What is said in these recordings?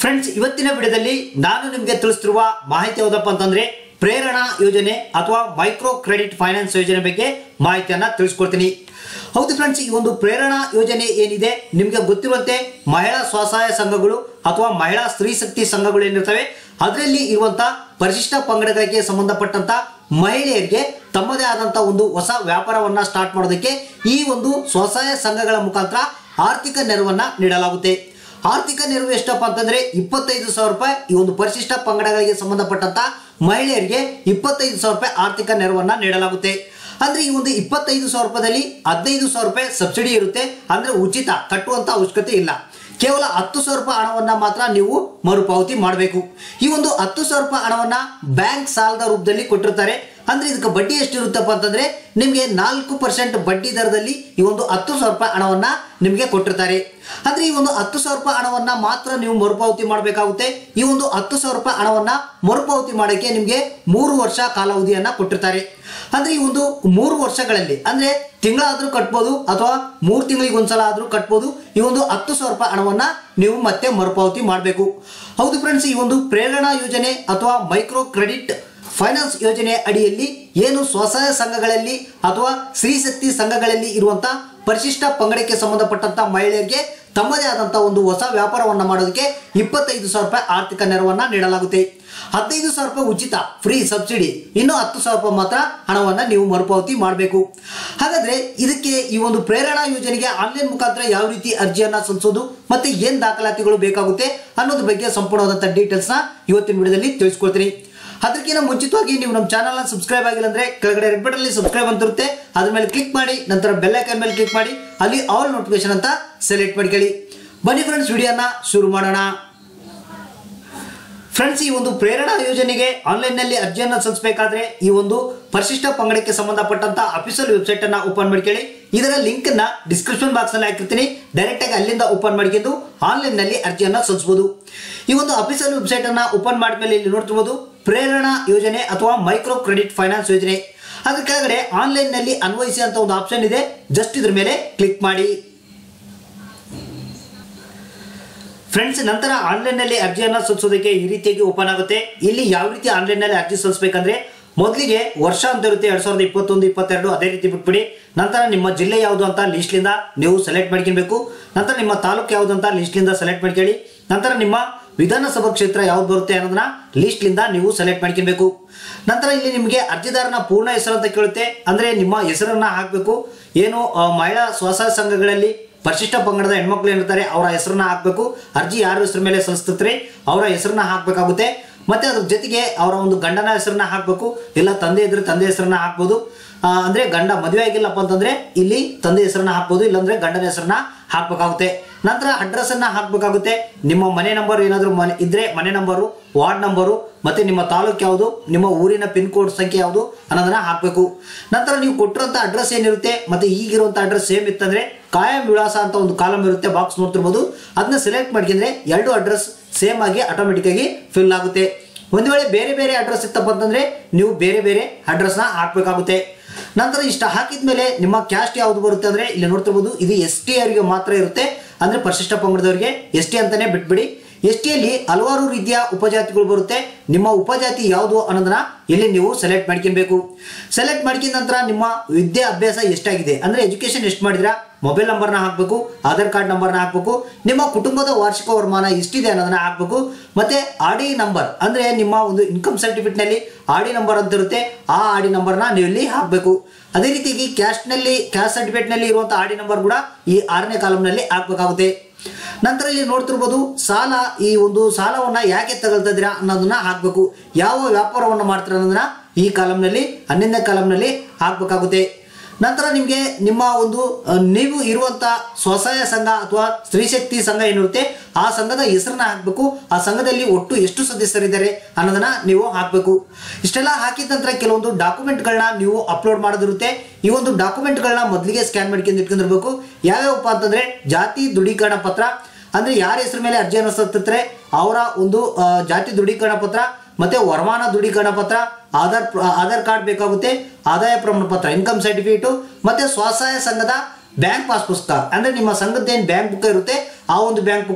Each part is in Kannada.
ಫ್ರೆಂಡ್ಸ್ ಇವತ್ತಿನ ವಿಡಿಯೋದಲ್ಲಿ ನಾನು ನಿಮಗೆ ತಿಳಿಸ್ತಿರುವ ಮಾಹಿತಿ ಯಾವುದಪ್ಪ ಅಂತಂದ್ರೆ ಪ್ರೇರಣಾ ಯೋಜನೆ ಅಥವಾ ಮೈಕ್ರೋ ಕ್ರೆಡಿಟ್ ಫೈನಾನ್ಸ್ ಯೋಜನೆ ಬಗ್ಗೆ ಮಾಹಿತಿಯನ್ನ ತಿಳಿಸ್ಕೊಡ್ತೀನಿ ಹೌದು ಫ್ರೆಂಡ್ಸ್ ಈ ಒಂದು ಪ್ರೇರಣಾ ಯೋಜನೆ ಏನಿದೆ ನಿಮಗೆ ಗೊತ್ತಿರುವಂತೆ ಮಹಿಳಾ ಸ್ವಸಹಾಯ ಸಂಘಗಳು ಅಥವಾ ಮಹಿಳಾ ಸ್ತ್ರೀ ಶಕ್ತಿ ಸಂಘಗಳು ಏನಿರ್ತವೆ ಅದರಲ್ಲಿ ಇರುವಂತ ಪರಿಶಿಷ್ಟ ಪಂಗಡಗಳಿಗೆ ಸಂಬಂಧಪಟ್ಟಂತ ಮಹಿಳೆಯರಿಗೆ ತಮ್ಮದೇ ಆದಂತ ಒಂದು ಹೊಸ ವ್ಯಾಪಾರವನ್ನ ಸ್ಟಾರ್ಟ್ ಮಾಡೋದಕ್ಕೆ ಈ ಒಂದು ಸ್ವಸಹಾಯ ಸಂಘಗಳ ಮುಖಾಂತರ ಆರ್ಥಿಕ ನೆರವನ್ನ ನೀಡಲಾಗುತ್ತೆ ಆರ್ಥಿಕ ನೆರವು ಎಷ್ಟಪ್ಪ ಅಂತಂದ್ರೆ ಇಪ್ಪತ್ತೈದು ಸಾವಿರ ರೂಪಾಯಿ ಈ ಒಂದು ಪರಿಶಿಷ್ಟ ಪಂಗಡಗಳಿಗೆ ಸಂಬಂಧಪಟ್ಟಂತ ಮಹಿಳೆಯರಿಗೆ ಇಪ್ಪತ್ತೈದು ಸಾವಿರ ರೂಪಾಯಿ ಆರ್ಥಿಕ ನೆರವನ್ನ ನೀಡಲಾಗುತ್ತೆ ಅಂದ್ರೆ ಈ ಒಂದು ಇಪ್ಪತ್ತೈದು ಸಾವಿರ ರೂಪಾಯಿದಲ್ಲಿ ಹದಿನೈದು ಸಾವಿರ ರೂಪಾಯಿ ಸಬ್ಸಿಡಿ ಇರುತ್ತೆ ಅಂದ್ರೆ ಉಚಿತ ಕಟ್ಟುವಂತ ಅವಶ್ಯಕತೆ ಇಲ್ಲ ಕೇವಲ ಹತ್ತು ಸಾವಿರ ರೂಪಾಯಿ ಹಣವನ್ನ ಮಾತ್ರ ನೀವು ಮರುಪಾವತಿ ಮಾಡಬೇಕು ಈ ಒಂದು ಹತ್ತು ಸಾವಿರ ರೂಪಾಯಿ ಹಣವನ್ನ ಬ್ಯಾಂಕ್ ಸಾಲದ ರೂಪದಲ್ಲಿ ಕೊಟ್ಟಿರ್ತಾರೆ ಅಂದ್ರೆ ಇದಕ್ಕೆ ಬಡ್ಡಿ ಎಷ್ಟಿರುತ್ತಪ್ಪ ಅಂತಂದ್ರೆ ನಿಮಗೆ ನಾಲ್ಕು ಪರ್ಸೆಂಟ್ ಬಡ್ಡಿ ದರದಲ್ಲಿ ಈ ಒಂದು ಹತ್ತು ಸಾವಿರ ರೂಪಾಯಿ ಹಣವನ್ನ ನಿಮಗೆ ಕೊಟ್ಟಿರ್ತಾರೆ ಅಂದ್ರೆ ಈ ಒಂದು ಹತ್ತು ಸಾವಿರ ರೂಪಾಯಿ ಹಣವನ್ನ ಮಾತ್ರ ನೀವು ಮರುಪಾವತಿ ಮಾಡಬೇಕಾಗುತ್ತೆ ಈ ಒಂದು ಹತ್ತು ಸಾವಿರ ರೂಪಾಯಿ ಹಣವನ್ನ ಮರುಪಾವತಿ ಮಾಡೋಕ್ಕೆ ನಿಮಗೆ ಮೂರು ವರ್ಷ ಕಾಲಾವಧಿಯನ್ನ ಕೊಟ್ಟಿರ್ತಾರೆ ಅಂದ್ರೆ ಈ ಒಂದು ಮೂರು ವರ್ಷಗಳಲ್ಲಿ ಅಂದ್ರೆ ತಿಂಗಳಾದ್ರೂ ಕಟ್ಬೋದು ಅಥವಾ ಮೂರು ತಿಂಗಳಿಗೆ ಒಂದ್ಸಲ ಆದ್ರೂ ಕಟ್ಬೋದು ಈ ಒಂದು ಹತ್ತು ಸಾವಿರ ರೂಪಾಯಿ ಹಣವನ್ನ ನೀವು ಮತ್ತೆ ಮರುಪಾವತಿ ಮಾಡಬೇಕು ಹೌದು ಫ್ರೆಂಡ್ಸ್ ಈ ಒಂದು ಪ್ರೇರಣಾ ಯೋಜನೆ ಅಥವಾ ಮೈಕ್ರೋ ಕ್ರೆಡಿಟ್ ಫೈನಾನ್ಸ್ ಯೋಜನೆ ಅಡಿಯಲ್ಲಿ ಏನು ಸ್ವಸಹಾಯ ಸಂಘಗಳಲ್ಲಿ ಅಥವಾ ಸ್ತ್ರೀಶಕ್ತಿ ಸಂಘಗಳಲ್ಲಿ ಇರುವಂತ ಪರಿಶಿಷ್ಟ ಪಂಗಡಕ್ಕೆ ಸಂಬಂಧಪಟ್ಟಂತ ಮಹಿಳೆಯರಿಗೆ ತಮ್ಮದೇ ಆದಂತ ಒಂದು ಹೊಸ ವ್ಯಾಪಾರವನ್ನ ಮಾಡೋದಕ್ಕೆ ಇಪ್ಪತ್ತೈದು ಸಾವಿರ ರೂಪಾಯಿ ಆರ್ಥಿಕ ನೆರವನ್ನ ನೀಡಲಾಗುತ್ತೆ ಹದಿನೈದು ಸಾವಿರ ರೂಪಾಯಿ ಉಚಿತ ಫ್ರೀ ಸಬ್ಸಿಡಿ ಇನ್ನು ಹತ್ತು ಸಾವಿರ ರೂಪಾಯಿ ಮಾತ್ರ ಹಣವನ್ನ ನೀವು ಮರುಪಾವತಿ ಮಾಡಬೇಕು ಹಾಗಾದ್ರೆ ಇದಕ್ಕೆ ಈ ಒಂದು ಪ್ರೇರಣಾ ಯೋಜನೆಗೆ ಆನ್ಲೈನ್ ಮುಖಾಂತರ ಯಾವ ರೀತಿ ಅರ್ಜಿಯನ್ನ ಸಲ್ಲಿಸೋದು ಮತ್ತೆ ಏನ್ ದಾಖಲಾತಿಗಳು ಬೇಕಾಗುತ್ತೆ ಅನ್ನೋದ್ರ ಬಗ್ಗೆ ಸಂಪೂರ್ಣವಾದಂತ ಡೀಟೇಲ್ಸ್ ನ ಇವತ್ತಿನ ವಿಡಿಯೋದಲ್ಲಿ ತಿಳಿಸ್ಕೊಡ್ತೀನಿ ಅದಕ್ಕಿಂತ ಮುಂಚಿತವಾಗಿ ನೀವು ನಮ್ಮ ಚಾನಲ್ ಸಬ್ಸ್ಕ್ರೈಬ್ ಆಗಿಲ್ಲ ಅಂದ್ರೆ ಕೆಳಗಡೆ ರೆಡ್ ಬಟನ್ ಅಲ್ಲಿ ಸಬ್ಸ್ಕ್ರೈಬ್ ಅಂತ ಇರುತ್ತೆ ಅದ್ರ ಮೇಲೆ ಕ್ಲಿಕ್ ಮಾಡಿ ನಂತರ ಬೆಲ್ ಐಕನ್ ಮೇಲೆ ಕ್ಲಿಕ್ ಮಾಡಿ ಅಲ್ಲಿ ಆಲ್ ನೋಟಿಫಿಕೇಶನ್ ಅಂತ ಸೆಲೆಕ್ಟ್ ಮಾಡ್ಕೊಳ್ಳಿ ಬನ್ನಿ ಫ್ರೆಂಡ್ಸ್ ವಿಡಿಯೋನ ಶುರು ಮಾಡೋಣ ಫ್ರೆಂಡ್ಸ್ ಈ ಒಂದು ಪ್ರೇರಣಾ ಯೋಜನೆಗೆ ಆನ್ಲೈನ್ ನಲ್ಲಿ ಅರ್ಜಿಯನ್ನು ಸಲ್ಲಿಸಬೇಕಾದ್ರೆ ಈ ಒಂದು ಪರಿಶಿಷ್ಟ ಪಂಗಡಕ್ಕೆ ಸಂಬಂಧಪಟ್ಟಂತ ಅಫಿಷಿಯಲ್ ವೆಬ್ಸೈಟ್ ಅನ್ನ ಓಪನ್ ಮಾಡ್ಕೊಳ್ಳಿ ಇದರ ಲಿಂಕ್ ನ ಡಿಸ್ಕ್ರಿಪ್ಷನ್ ಬಾಕ್ಸ್ ನಲ್ಲಿ ಹಾಕಿರ್ತೀನಿ ಡೈರೆಕ್ಟ್ ಆಗಿ ಅಲ್ಲಿಂದ ಓಪನ್ ಮಾಡ್ಕೊಂಡು ಆನ್ಲೈನ್ ನಲ್ಲಿ ಅರ್ಜಿಯನ್ನ ಸಲ್ಲಿಸಬಹುದು ಈ ಒಂದು ಅಫಿಷಿಯಲ್ ವೆಬ್ಸೈಟ್ ಅನ್ನ ಓಪನ್ ಮಾಡಿದ್ಮೇಲೆ ಇಲ್ಲಿ ನೋಡ್ತಿರ್ಬೋದು ಪ್ರೇರಣಾ ಯೋಜನೆ ಅಥವಾ ಮೈಕ್ರೋ ಕ್ರೆಡಿಟ್ ಫೈನಾನ್ಸ್ ಯೋಜನೆ ಅದ್ರ ಕೆಳಗಡೆ ಆನ್ಲೈನ್ ನಲ್ಲಿ ಅನ್ವಯಿಸಿ ಅಂತ ಒಂದು ಆಪ್ಷನ್ ಇದೆ ಜಸ್ಟ್ ಇದ್ರ ಮೇಲೆ ಕ್ಲಿಕ್ ಮಾಡಿ ಫ್ರೆಂಡ್ಸ್ ನಂತರ ಆನ್ಲೈನ್ ನಲ್ಲಿ ಅರ್ಜಿಯನ್ನು ಸಲ್ಲಿಸೋದಕ್ಕೆ ಈ ರೀತಿಯಾಗಿ ಓಪನ್ ಆಗುತ್ತೆ ಇಲ್ಲಿ ಯಾವ ರೀತಿ ಆನ್ಲೈನ್ ನಲ್ಲಿ ಅರ್ಜಿ ಸಲ್ಲಿಸಬೇಕಂದ್ರೆ ಮೊದಲಿಗೆ ವರ್ಷ ಅಂತ ಇರುತ್ತೆ ಎರಡ್ ಸಾವಿರದ ಇಪ್ಪತ್ತೊಂದು ಇಪ್ಪತ್ತೆರಡು ಅದೇ ರೀತಿ ಬಿಟ್ಬಿಡಿ ನಂತರ ನಿಮ್ಮ ಜಿಲ್ಲೆ ಯಾವುದು ಅಂತ ಲಿಸ್ಟ್ಲಿಂದ ನೀವು ಸೆಲೆಕ್ಟ್ ಮಾಡ್ಕೊಬೇಕು ನಂತರ ನಿಮ್ಮ ತಾಲೂಕು ಯಾವುದು ಅಂತ ಲಿಸ್ಟ್ಲಿಂದ ಸೆಲೆಕ್ಟ್ ಮಾಡ್ಕೊಳ್ಳಿ ನಂತರ ನಿಮ್ಮ ವಿಧಾನಸಭಾ ಕ್ಷೇತ್ರ ಯಾವ್ದು ಬರುತ್ತೆ ಅನ್ನೋದನ್ನ ಲಿಸ್ಟ್ಲಿಂದ ನೀವು ಸೆಲೆಕ್ಟ್ ಮಾಡ್ಕೊಬೇಕು ನಂತರ ಇಲ್ಲಿ ನಿಮಗೆ ಅರ್ಜಿದಾರನ ಪೂರ್ಣ ಹೆಸರು ಅಂತ ಕೇಳುತ್ತೆ ಅಂದ್ರೆ ನಿಮ್ಮ ಹೆಸರನ್ನ ಹಾಕಬೇಕು ಏನು ಆ, ಮಹಿಳಾ ಸ್ವಸಹಾಯ ಸಂಘಗಳಲ್ಲಿ ಪರಿಶಿಷ್ಟ ಪಂಗಡದ ಹೆಣ್ಮಕ್ಳು ಏನಿರ್ತಾರೆ ಅವರ ಹೆಸರನ್ನ ಹಾಕಬೇಕು ಅರ್ಜಿ ಯಾರ ಹೆಸರು ಮೇಲೆ ಸಲ್ಲಿಸ್ತಿರ್ತಾರೆ ಅವರ ಹೆಸರನ್ನ ಹಾಕಬೇಕಾಗುತ್ತೆ ಮತ್ತೆ ಅದ್ರ ಜೊತೆಗೆ ಅವರ ಒಂದು ಗಂಡನ ಹೆಸರನ್ನ ಹಾಕಬೇಕು ಇಲ್ಲ ತಂದೆ ಇದ್ರೆ ತಂದೆ ಹೆಸರನ್ನ ಹಾಕ್ಬೋದು ಆ, ಅಂದ್ರೆ ಗಂಡ ಮದುವೆ ಆಗಿಲ್ಲಪ್ಪ ಅಂತಂದ್ರೆ ಇಲ್ಲಿ ತಂದೆ ಹೆಸರನ್ನ ಹಾಕ್ಬೋದು ಇಲ್ಲಾಂದ್ರೆ ಗಂಡನ ಹೆಸರನ್ನ ಹಾಕ್ಬೇಕಾಗುತ್ತೆ ನಂತರ ಅಡ್ರೆಸ್ ಅನ್ನ ಹಾಕ್ಬೇಕಾಗುತ್ತೆ ನಿಮ್ಮ ಮನೆ ನಂಬರ್ ಏನಾದರೂ ಮನೆ ಇದ್ರೆ ಮನೆ ನಂಬರು ವಾರ್ಡ್ ನಂಬರು ಮತ್ತೆ ನಿಮ್ಮ ತಾಲೂಕು ಯಾವುದು ನಿಮ್ಮ ಊರಿನ ಪಿನ್ ಕೋಡ್ ಸಂಖ್ಯೆ ಯಾವುದು ಅನ್ನೋದನ್ನ ಹಾಕಬೇಕು ನಂತರ ನೀವು ಕೊಟ್ಟಿರೋಂಥ ಅಡ್ರೆಸ್ ಏನಿರುತ್ತೆ ಮತ್ತೆ ಈಗಿರುವಂಥ ಅಡ್ರೆಸ್ ಸೇಮ್ ಇತ್ತಂದ್ರೆ ಕಾಯಂ ವಿಳಾಸ ಅಂತ ಒಂದು ಕಾಲಮ್ ಇರುತ್ತೆ ಬಾಕ್ಸ್ ನೋಡ್ತಿರ್ಬೋದು ಅದನ್ನ ಸೆಲೆಕ್ಟ್ ಮಾಡ್ಕೊಂಡ್ರೆ ಎರಡು ಅಡ್ರೆಸ್ ಸೇಮ್ ಆಗಿ ಆಟೋಮೆಟಿಕ್ ಆಗಿ ಫಿಲ್ ಆಗುತ್ತೆ ಒಂದು ವೇಳೆ ಬೇರೆ ಬೇರೆ ಅಡ್ರೆಸ್ ಇತ್ತಪ್ಪ ಅಂತಂದ್ರೆ ನೀವು ಬೇರೆ ಬೇರೆ ಅಡ್ರೆಸ್ನ ಹಾಕಬೇಕಾಗುತ್ತೆ ನಂತರ ಇಷ್ಟ ಹಾಕಿದ್ಮೇಲೆ ನಿಮ್ಮ ಕ್ಯಾಸ್ಟ್ ಯಾವುದು ಬರುತ್ತೆ ಅಂದ್ರೆ ಇಲ್ಲಿ ನೋಡ್ತಿರ್ಬೋದು ಇದು ಎಸ್ ಟಿ ಅವರಿಗೆ ಮಾತ್ರ ಇರುತ್ತೆ ಅಂದ್ರೆ ಪರಿಶಿಷ್ಟ ಪಂಗಡದವರಿಗೆ ಎಸ್ ಟಿ ಅಂತಾನೆ ಬಿಟ್ಬಿಡಿ ಎಸ್ ಟಿಯಲ್ಲಿ ಹಲವಾರು ರೀತಿಯ ಉಪಜಾತಿಗಳು ಬರುತ್ತೆ ನಿಮ್ಮ ಉಪಜಾತಿ ಯಾವುದು ಅನ್ನೋದನ್ನ ಇಲ್ಲಿ ನೀವು ಸೆಲೆಕ್ಟ್ ಮಾಡ್ಕೊಬೇಕು ಸೆಲೆಕ್ಟ್ ಮಾಡ್ಕೊಂಡ ನಂತರ ನಿಮ್ಮ ವಿದ್ಯಾ ಅಭ್ಯಾಸ ಎಷ್ಟಾಗಿದೆ ಅಂದ್ರೆ ಎಜುಕೇಶನ್ ಎಷ್ಟು ಮಾಡಿದ್ರಾ ಮೊಬೈಲ್ ನಂಬರ್ನ ಹಾಕಬೇಕು ಆಧಾರ್ ಕಾರ್ಡ್ ನಂಬರ್ನ ಹಾಕಬೇಕು ನಿಮ್ಮ ಕುಟುಂಬದ ವಾರ್ಷಿಕ ವರಮಾನ ಎಷ್ಟಿದೆ ಅನ್ನೋದನ್ನ ಹಾಕಬೇಕು ಮತ್ತೆ ಆರ್ ಡಿ ನಂಬರ್ ಅಂದ್ರೆ ನಿಮ್ಮ ಒಂದು ಇನ್ಕಮ್ ಸರ್ಟಿಫಿಕೇಟ್ ನಲ್ಲಿ ಆರ್ ಡಿ ನಂಬರ್ ಅಂತ ಇರುತ್ತೆ ಆ ಆರ್ ಡಿ ನಂಬರ್ನ ನೀವು ಇಲ್ಲಿ ಹಾಕಬೇಕು ಅದೇ ರೀತಿಯಾಗಿ ಕ್ಯಾಸ್ಟ್ ನಲ್ಲಿ ಕ್ಯಾಸ್ಟ್ ಸರ್ಟಿಫಿಕೇಟ್ ನಲ್ಲಿ ಇರುವಂತಹ ಆರ್ ಡಿ ನಂಬರ್ ಕೂಡ ಈ ಆರನೇ ಕಾಲಂನಲ್ಲಿ ಹಾಕಬೇಕಾಗುತ್ತೆ ನಂತರ ಇಲ್ಲಿ ನೋಡ್ತಿರ್ಬೋದು ಸಾಲ ಈ ಒಂದು ಸಾಲವನ್ನ ಯಾಕೆ ತಗೊಳ್ತಾ ಇದ್ದೀರಾ ಅನ್ನೋದನ್ನ ಹಾಕಬೇಕು ಯಾವ ವ್ಯಾಪಾರವನ್ನು ಮಾಡ್ತೀರಾ ಅನ್ನೋದನ್ನ ಈ ಕಾಲಂನಲ್ಲಿ ಹನ್ನೊಂದನೇ ಕಾಲಂನಲ್ಲಿ ಹಾಕಬೇಕಾಗುತ್ತೆ ನಂತರ ನಿಮಗೆ ನಿಮ್ಮ ಒಂದು ಅಹ್, ನೀವು ಇರುವಂತ ಸ್ವಸಹಾಯ ಸಂಘ ಅಥವಾ ಸ್ತ್ರೀಶಕ್ತಿ ಸಂಘ ಏನಿರುತ್ತೆ ಆ ಸಂಘದ ಹೆಸರನ್ನ ಹಾಕಬೇಕು ಆ ಸಂಘದಲ್ಲಿ ಒಟ್ಟು ಎಷ್ಟು ಸದಸ್ಯರಿದ್ದಾರೆ ಅನ್ನೋದನ್ನ ನೀವು ಹಾಕಬೇಕು ಇಷ್ಟೆಲ್ಲ ಹಾಕಿದ ನಂತರ ಕೆಲವೊಂದು ಡಾಕ್ಯುಮೆಂಟ್ಗಳನ್ನ ನೀವು ಅಪ್ಲೋಡ್ ಮಾಡೋದಿರುತ್ತೆ ಈ ಒಂದು ಡಾಕ್ಯುಮೆಂಟ್ಗಳನ್ನ ಮೊದಲಿಗೆ ಸ್ಕ್ಯಾನ್ ಮಾಡ್ಕೊಂಡು ಇಟ್ಕೊಂಡಿರ್ಬೇಕು ಯಾವ್ಯಾವಪ್ಪ ಅಂತಂದ್ರೆ ಜಾತಿ ದೃಢೀಕರಣ ಪತ್ರ ಅಂದ್ರೆ ಯಾರ ಹೆಸರು ಮೇಲೆ ಅರ್ಜಿಯನ್ನು ಸಲ್ಲಿರ್ತಾರೆ ಅವರ ಒಂದು ಆ, ಜಾತಿ ದೃಢೀಕರಣ ಪತ್ರ ಮತ್ತೆ ವರಮಾನ ದೃಢೀಕರಣ ಪತ್ರ ಆಧಾರ್ ಆಧಾರ್ ಕಾರ್ಡ್ ಬೇಕಾಗುತ್ತೆ ಆದಾಯ ಪ್ರಮಾಣ ಪತ್ರ ಇನ್ಕಮ್ ಸರ್ಟಿಫಿಕೇಟು ಮತ್ತೆ ಸ್ವಸಹಾಯ ಸಂಘದ ಬ್ಯಾಂಕ್ ಪಾಸ್ ಪುಸ್ತಕ ಅಂದ್ರೆ ನಿಮ್ಮ ಸಂಘದ ಏನು ಬ್ಯಾಂಕ್ ಬುಕ್ ಇರುತ್ತೆ ಆ ಒಂದು ಬ್ಯಾಂಕ್ ಬುಕ್ಕ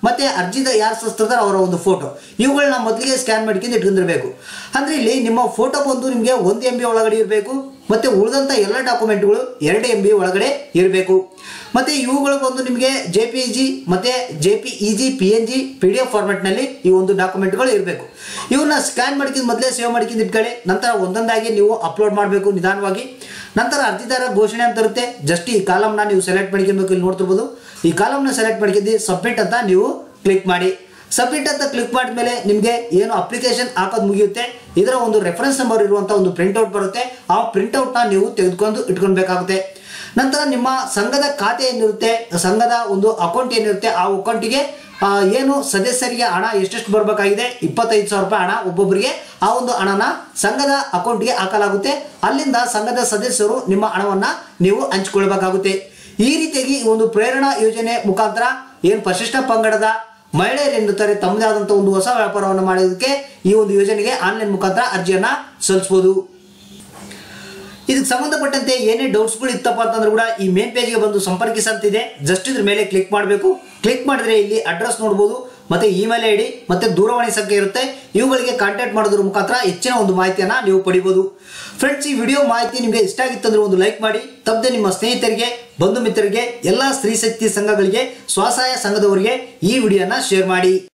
ಮತ್ತೆ ಅರ್ಜಿದ ಯಾರು ಸಲ್ಲಿಸ್ತಿರ್ತಾರೆ ಅವರ ಒಂದು ಫೋಟೋ ಇವುಗಳನ್ನ ಮೊದಲಿಗೆ ಸ್ಕ್ಯಾನ್ ಮಾಡ್ಕೊಂಡು ಇಟ್ಕೊಂಡಿರ್ಬೇಕು ಅಂದ್ರೆ ಇಲ್ಲಿ ನಿಮ್ಮ ಫೋಟೋ ಬಂದು ನಿಮಗೆ ಒಂದು ಎಂ ಬಿ ಒಳಗಡೆ ಇರಬೇಕು ಮತ್ತೆ ಉಳಿದಂಥ ಎಲ್ಲ ಡಾಕ್ಯುಮೆಂಟ್ಗಳು ಎರಡು ಎಂ ಬಿ ಒಳಗಡೆ ಇರಬೇಕು ಮತ್ತೆ ಇವುಗಳು ಬಂದು ನಿಮಗೆ ಜೆ ಪಿ ಜಿ ಮತ್ತೆ J P E G P N G P D F ಫಾರ್ಮೆಟ್ನಲ್ಲಿ ಈ ಒಂದು ಡಾಕ್ಯುಮೆಂಟ್ಗಳು ಇರಬೇಕು ಇವನ್ನ ಸ್ಕ್ಯಾನ್ ಮಾಡ್ಕೊಂಡು ಮೊದಲೇ ಸೇವ್ ಮಾಡ್ಕೊಂಡು ಇಟ್ಕೊಳ್ಳಿ ನಂತರ ಒಂದೊಂದಾಗಿ ನೀವು ಅಪ್ಲೋಡ್ ಮಾಡಬೇಕು ನಿಧಾನವಾಗಿ ನಂತರ ಅರ್ಜಿದಾರ ಘೋಷಣೆ ಅಂತ ಇರುತ್ತೆ ಜಸ್ಟ್ ಈ ಕಾಲಮ್ನ ನೀವು ಸೆಲೆಕ್ಟ್ ಮಾಡ್ಕೊಬೇಕು ಇಲ್ಲಿ ನೋಡ್ತಿರ್ಬೋದು ಈ ಕಾಲಮ್ನ ಸೆಲೆಕ್ಟ್ ಮಾಡ್ಕೊಂಡು ಸಬ್ಮಿಟ್ ಅಂತ ನೀವು ಕ್ಲಿಕ್ ಮಾಡಿ ಸಬ್ಮಿಟ್ ಅಂತ ಕ್ಲಿಕ್ ಮಾಡಿದ್ಮೇಲೆ ನಿಮಗೆ ಏನು ಅಪ್ಲಿಕೇಶನ್ ಹಾಕೋದು ಮುಗಿಯುತ್ತೆ ಇದರ ಒಂದು ರೆಫರೆನ್ಸ್ ನಂಬರ್ ಇರುವಂಥ ಒಂದು ಪ್ರಿಂಟ್ಔಟ್ ಬರುತ್ತೆ ಆ ಪ್ರಿಂಟ್ಔಟ್ನ ನೀವು ತೆಗೆದುಕೊಂಡು ಇಟ್ಕೊಳ್ಬೇಕಾಗುತ್ತೆ ನಂತರ ನಿಮ್ಮ ಸಂಘದ ಖಾತೆ ಏನಿರುತ್ತೆ ಸಂಘದ ಒಂದು ಅಕೌಂಟ್ ಏನಿರುತ್ತೆ ಆ ಅಕೌಂಟಿಗೆ ಆ, ಏನು ಸದಸ್ಯರಿಗೆ ಹಣ ಎಷ್ಟೆಷ್ಟು ಬರಬೇಕಾಗಿದೆ ಇಪ್ಪತ್ತೈದು ಸಾವಿರ ರೂಪಾಯಿ ಹಣ ಒಬ್ಬೊಬ್ಬರಿಗೆ ಆ ಒಂದು ಹಣನ ಸಂಘದ ಅಕೌಂಟ್ಗೆ ಹಾಕಲಾಗುತ್ತೆ ಅಲ್ಲಿಂದ ಸಂಘದ ಸದಸ್ಯರು ನಿಮ್ಮ ಹಣವನ್ನು ನೀವು ಹಂಚಿಕೊಳ್ಬೇಕಾಗುತ್ತೆ ಈ ರೀತಿಯಾಗಿ ಈ ಒಂದು ಪ್ರೇರಣಾ ಯೋಜನೆ ಮುಖಾಂತರ ಏನು ಪರಿಶಿಷ್ಟ ಪಂಗಡದ ಮಹಿಳೆಯರು ಏನಿರ್ತಾರೆ ತಮ್ಮದೇ ಆದಂಥ ಒಂದು ಹೊಸ ವ್ಯಾಪಾರವನ್ನು ಮಾಡೋದಕ್ಕೆ ಈ ಒಂದು ಯೋಜನೆಗೆ ಆನ್ಲೈನ್ ಮುಖಾಂತರ ಅರ್ಜಿಯನ್ನು ಸಲ್ಲಿಸ್ಬೋದು ಇದಕ್ಕೆ ಸಂಬಂಧಪಟ್ಟಂತೆ ಏನೇ ಡೌಟ್ಸ್ಗಳು ಇತ್ತಪ್ಪ ಅಂತಂದ್ರೆ ಕೂಡ ಈ ಮೇನ್ ಪೇಜ್ಗೆ ಬಂದು ಸಂಪರ್ಕಿಸಂತಿದೆ ಜಸ್ಟ್ ಇದ್ರ ಮೇಲೆ ಕ್ಲಿಕ್ ಮಾಡಬೇಕು ಕ್ಲಿಕ್ ಮಾಡಿದ್ರೆ ಇಲ್ಲಿ ಅಡ್ರೆಸ್ ನೋಡ್ಬೋದು ಮತ್ತೆ ಇಮೇಲ್ ಐ ಡಿ ಮತ್ತೆ ದೂರವಾಣಿ ಸಂಖ್ಯೆ ಇರುತ್ತೆ ಇವುಗಳಿಗೆ ಕಾಂಟ್ಯಾಕ್ಟ್ ಮಾಡೋದ್ರ ಮುಖಾಂತರ ಹೆಚ್ಚಿನ ಒಂದು ಮಾಹಿತಿಯನ್ನು ನೀವು ಪಡಿಬೋದು ಫ್ರೆಂಡ್ಸ್ ಈ ವಿಡಿಯೋ ಮಾಹಿತಿ ನಿಮಗೆ ಇಷ್ಟ ಆಗಿತ್ತಂದ್ರೆ ಒಂದು ಲೈಕ್ ಮಾಡಿ ತಪ್ಪದೆ ನಿಮ್ಮ ಸ್ನೇಹಿತರಿಗೆ ಬಂಧು ಮಿತ್ರರಿಗೆ ಎಲ್ಲ ಸ್ತ್ರೀ ಶಕ್ತಿ ಸಂಘಗಳಿಗೆ ಸ್ವಸಹಾಯ ಸಂಘದವರಿಗೆ ಈ ವಿಡಿಯೋನ ಶೇರ್ ಮಾಡಿ